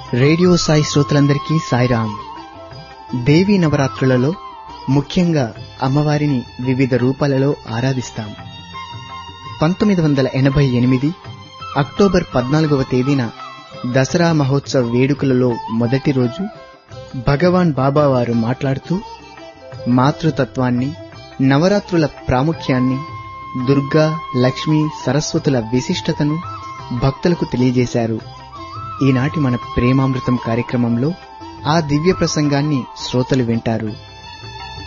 radio Sai శ్రోతలందరికీ సాయిరాం దేవీ నవరాత్రులలో ముఖ్యంగా అమ్మవారిని వివిధ రూపాలలో ఆరాధిస్తాం పంతొమ్మిది వందల ఎనభై ఎనిమిది అక్టోబర్ పద్నాలుగవ తేదీన దసరా మహోత్సవ వేడుకలలో మొదటి రోజు భగవాన్ బాబా వారు మాట్లాడుతూ మాతృతత్వాన్ని నవరాత్రుల ప్రాముఖ్యాన్ని దుర్గా లక్ష్మి సరస్వతుల విశిష్టతను భక్తులకు తెలియజేశారు ఈనాటి మన ప్రేమామృతం కార్యక్రమంలో ఆ దివ్య ప్రసంగాన్ని శ్రోతలు వింటారు